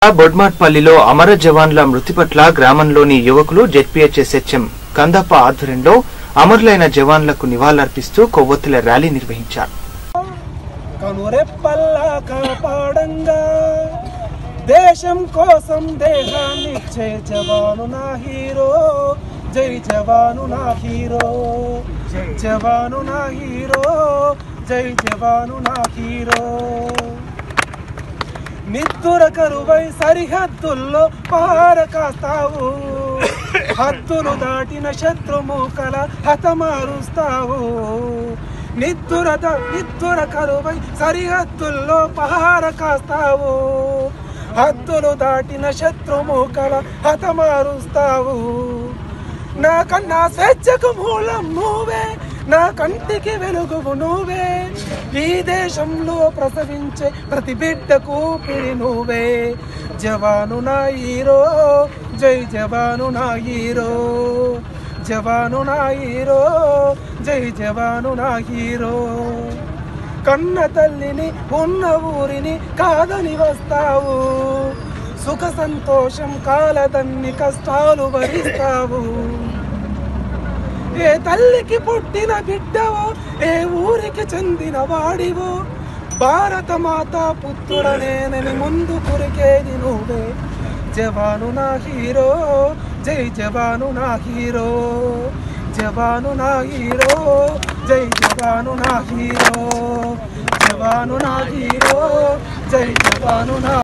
బొడ్మాట్పల్లిలో అమర జవాన్ల మృతి పట్ల గ్రామంలోని యువకులు జెడ్పీహెచ్ఎస్హెచ్ఎం కందప్ప ఆధ్వర్యంలో అమరులైన జవాన్లకు నివాళులర్పిస్తూ కొవ్వొత్తుల ర్యాలీ నిర్వహించారు కనురెప్పల్లా కాపాడంగా దేశం కోసం దేహాన్నిచ్చే జవాను నా హీరో జై జవాను నా హీరో జవాను నా హీరో జై జవాను నా హీరో నిద్దుర కరువై సరిహద్దుల్లో పార కాస్తావు హద్దులు దాటిన శత్రుముఖల హతమారుస్తావు నిద్దుర ద- నిద్దుర కరువై సరిహద్దుల్లో పహార కాస్తావు హద్దులు దాటిన శత్రుముఖల హతమారుస్తావు నా కన్నా స్వేచ్ఛకు మూలం నువ్వే నా కంటికి వెలుగు నువ్వే ఈ దేశంలో ప్రసవించే ప్రతి బిడ్డకు పిడి నువ్వే జవాను నా హీరో జై జవాను నా హీరో జవాను నా హీరో జై జవాను నా హీరో కన్న తల్లిని ఉన్న ఊరిని కాదని వస్తావు సుఖ సంతోషం కాలదన్ని కష్టాలు భరిస్తావు ఏ తల్లికి పుట్టిన బిడ్డవో ఏ ఊరికి చెందిన వాడివో భారత మాత పుత్రుడనేనని ముందు కురికేది నువ్వే జవాను నా హీరో జై జవాను నా హీరో జవాను నా హీరో జై జవాను నా హీరో జవాను నా హీరో జై జవాను నా